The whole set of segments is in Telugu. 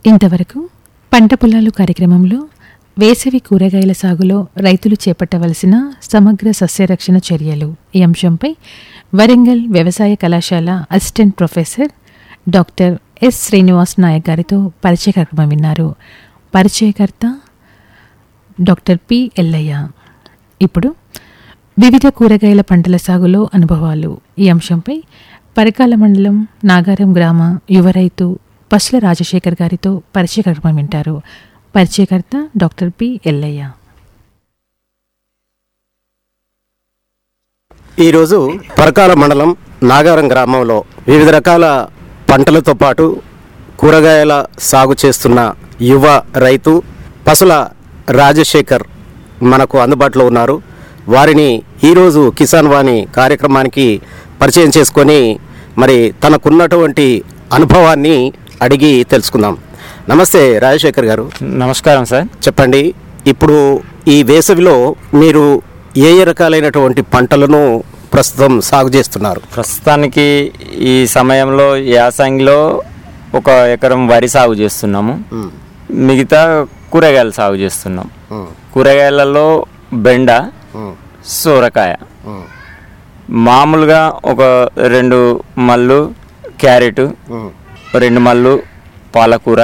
ఇంతవరకు పంట పొలాలు కార్యక్రమంలో వేసవి కూరగాయల సాగులో రైతులు చేపట్టవలసిన సమగ్ర సస్యరక్షణ చర్యలు ఈ అంశంపై వరంగల్ వ్యవసాయ కళాశాల assistant professor doctor S Srinivas Nayak గారితో పరిచయ కార్యక్రమం విన్నారు పరిచయకర్త డాక్టర్ పి ఎల్లయ్య ఇప్పుడు వివిధ కూరగాయల పంటల సాగులో అనుభవాలు ఈ అంశంపై పరకాల మండలం నాగారం గ్రామ యువ రైతు పసుల రాజశేఖర్ గారితో పరిచయ కార్యక్రమం వింటారు పరిచయకర్త డాక్టర్ పి ఎల్లయ్య ఈరోజు పరకాల మండలం నాగారం గ్రామంలో వివిధ రకాల పంటలతో పాటు కూరగాయల సాగు చేస్తున్న యువ రైతు పసుల రాజశేఖర్ మనకు అందుబాటులో ఉన్నారు వారిని ఈరోజు కిసాన్ వాణి కార్యక్రమానికి పరిచయం చేసుకొని మరి తనకున్నటువంటి అనుభవాన్ని అడిగి తెలుసుకుందాం నమస్తే రాజశేఖర్ గారు నమస్కారం సార్ చెప్పండి ఇప్పుడు ఈ వేసవిలో మీరు ఏ ఏ రకాలైనటువంటి పంటలను ప్రస్తుతం సాగు చేస్తున్నారు ప్రస్తుతానికి ఈ సమయంలో యాసంగిలో ఒక ఎకరం వరి సాగు చేస్తున్నాము మిగతా కూరగాయలు సాగు చేస్తున్నాం కూరగాయలలో బెండ సోరకాయ మామూలుగా ఒక రెండు మళ్ళు క్యారెట్ రెండు మళ్ళు పాలకూర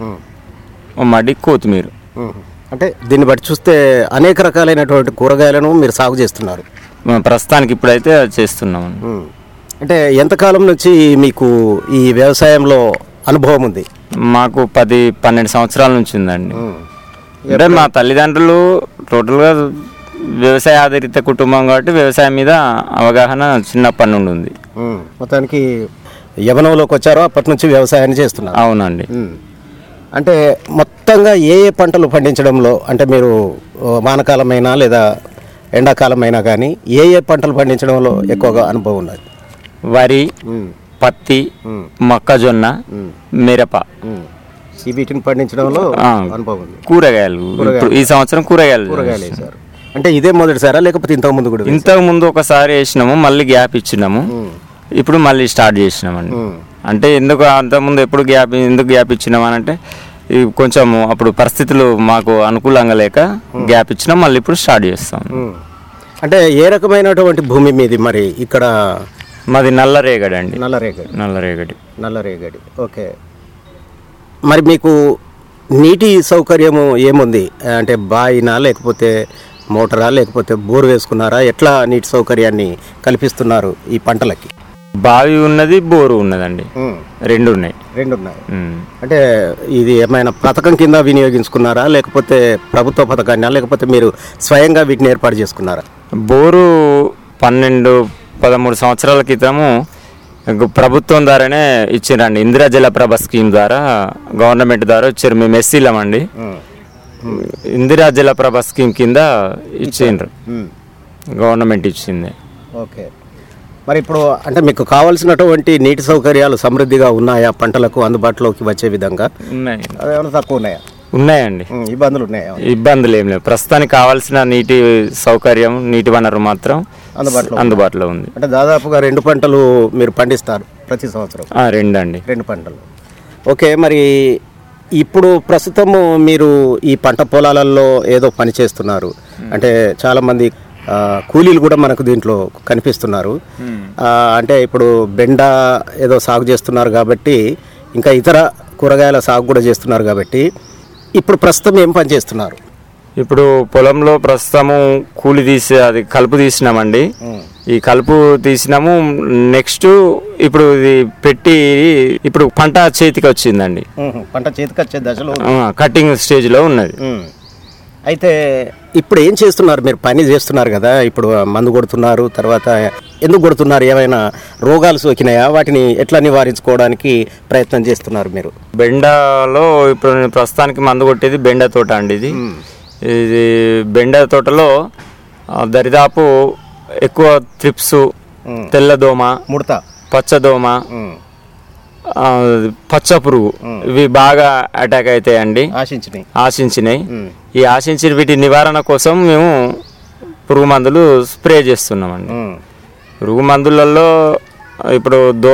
ఓ మడి కొత్తిమీర అంటే దీన్ని బట్టి చూస్తే అనేక రకాలైనటువంటి కూరగాయలను మీరు సాగు చేస్తున్నారు మనం ప్రస్తుతానికి ఇప్పుడైతే చేస్తున్నాము అంటే ఎంతకాలం నుంచి మీకు ఈ వ్యవసాయంలో అనుభవం ఉంది మాకు పది పన్నెండు సంవత్సరాల నుంచి ఉందండి అంటే మా తల్లిదండ్రులు టోటల్గా వ్యవసాయ ఆధారిత కుటుంబం కాబట్టి వ్యవసాయం మీద అవగాహన చిన్నప్పటి నుండి ఉంది మొత్తానికి యవనంలోకి వచ్చారో అప్పటి నుంచి వ్యవసాయాన్ని చేస్తున్నారు అవునండి ఉమ్. అంటే మొత్తంగా ఏ ఏ పంటలు పండించడంలో అంటే మీరు ఓ, వానకాలమైనా లేదా ఎండాకాలమైనా కానీ ఏ ఏ పంటలు పండించడంలో ఎక్కువగా అనుభవం ఉన్నది వరి ఉమ్. పత్తి ఉమ్. మొక్కజొన్న మిరప ఉమ్. ఈ వీటిని పండించడంలో ఆ, అనుభవం ఉంది కూరగాయలు ఇప్పుడు ఈ సంవత్సరం కూరగాయలు కూరగాయలు వేశారు అంటే ఇదే మొదటిసారా లేకపోతే ఇంతకు ముందు కూడా వేశారా? ఇంతకు ముందు ఒకసారి వేసినాము మళ్ళీ గ్యాప్ ఇచ్చినాము ఇప్పుడు మళ్ళీ స్టార్ట్ చేసినామండి ఉమ్. అంటే ఎందుకు అంతకుముందు ఎప్పుడు గ్యాప్ ఎందుకు గ్యాప్ ఇచ్చినాం అని అంటే ఈ కొంచెం అప్పుడు పరిస్థితులు మాకు అనుకూలంగా లేక గ్యాప్ ఇచ్చినాం మళ్ళీ ఇప్పుడు స్టార్ట్ చేస్తాం ఉమ్. అంటే ఏ రకమైనటువంటి భూమి మీది మరి ఇక్కడ మాది నల్లరేగడి అండి నల్లరేగడి నల్లరేగడి నల్లరేగడి ఓకే మరి మీకు నీటి సౌకర్యము ఏముంది అంటే బాయినా లేకపోతే మోటారా లేకపోతే బోర్ వేసుకున్నారా ఎట్లా నీటి సౌకర్యాన్ని కల్పిస్తున్నారు ఈ పంటలకి బావి ఉన్నది బోరు ఉన్నదండి రెండు ఉన్నాయి రెండు ఉన్నాయి ఉమ్. అంటే ఇది ఏమైనా పథకం కింద వినియోగించుకున్నారా లేకపోతే ప్రభుత్వ పథకాన్ని లేకపోతే మీరు స్వయంగా వీటిని ఏర్పాటు చేసుకున్నారా బోరు పన్నెండు పదమూడు సంవత్సరాల క్రితము గు- ప్రభుత్వం ద్వారానే ఇచ్చిండ్రండి ఇందిరా జలప్రభ స్కీమ్ ద్వారా గవర్నమెంట్ ద్వారా ఇచ్చారు మేము ఎస్సీలం అండి ఇందిరా జలప్రభ స్కీమ్ కింద ఇచ్చిండ్రు గవర్నమెంట్ ఇచ్చింది ఓకే మరి ఇప్పుడు అంటే మీకు కావాల్సినటువంటి నీటి సౌకర్యాలు సమృద్ధిగా ఉన్నాయా పంటలకు అందుబాటులోకి వచ్చే విధంగా ఉన్నాయి అదేమైనా తక్కువ ఉన్నాయా ఉన్నాయండి ఉమ్, ఇబ్బందులు ఉన్నాయా ఇబ్బందులు ఏం లేవు ప్రస్తుతానికి కావాల్సిన నీటి సౌకర్యం నీటి వనరు మాత్రం అందుబాటులో అందుబాటులో ఉంది అంటే దాదాపుగా రెండు పంటలు మీరు పండిస్తారు ప్రతి సంవత్సరం ఆ, రెండండి రెండు పంటలు ఓకే మరి ఇప్పుడు ప్రస్తుతము మీరు ఈ పంట పొలాలలో ఏదో పని చేస్తున్నారు అంటే చాలామంది ఆ, కూలీలు కూడా మనకు దీంట్లో కనిపిస్తున్నారు ఆ, అంటే ఇప్పుడు బెండ ఏదో సాగు చేస్తున్నారు కాబట్టి ఇంకా ఇతర కూరగాయల సాగు కూడా చేస్తున్నారు కాబట్టి ఇప్పుడు ప్రస్తుతం ఏం పని చేస్తున్నారు ఇప్పుడు పొలంలో ప్రస్తుతము కూలి తీసి అది కలుపు తీసినామండి ఈ కలుపు తీసినాము నెక్స్ట్ ఇప్పుడు ఇది పెట్టి ఇప్పుడు పంట చేతికి వచ్చిందండి పంట చేతికొచ్చే దశలో ఆ, కటింగ్ స్టేజ్లో ఉన్నది ఉమ్. అయితే ఇప్పుడు ఏం చేస్తున్నారు మీరు పని చేస్తున్నారు కదా ఇప్పుడు మందు కొడుతున్నారు తర్వాత ఎందుకు కొడుతున్నారు ఏమైనా రోగాలు సోకినాయా వాటిని ఎట్లా నివారించుకోవడానికి ప్రయత్నం చేస్తున్నారు మీరు బెండలో ఇప్పుడు నేను ప్రస్తుతానికి మందు కొట్టేది బెండ తోట అండి ఇది ఇది బెండ తోటలో ఆ, దరిదాపు ఎక్కువ త్రిప్స్ తెల్లదోమ ముడత పచ్చదోమ ఆ, పచ్చ పురుగు ఇవి బాగా అటాక్ అవుతాయండి ఆశించినాయి ఆశించినాయి ఈ ఆశించిన వీటి నివారణ కోసం మేము పురుగు మందులు స్ప్రే చేస్తున్నామండి పురుగు మందులలో ఇప్పుడు దో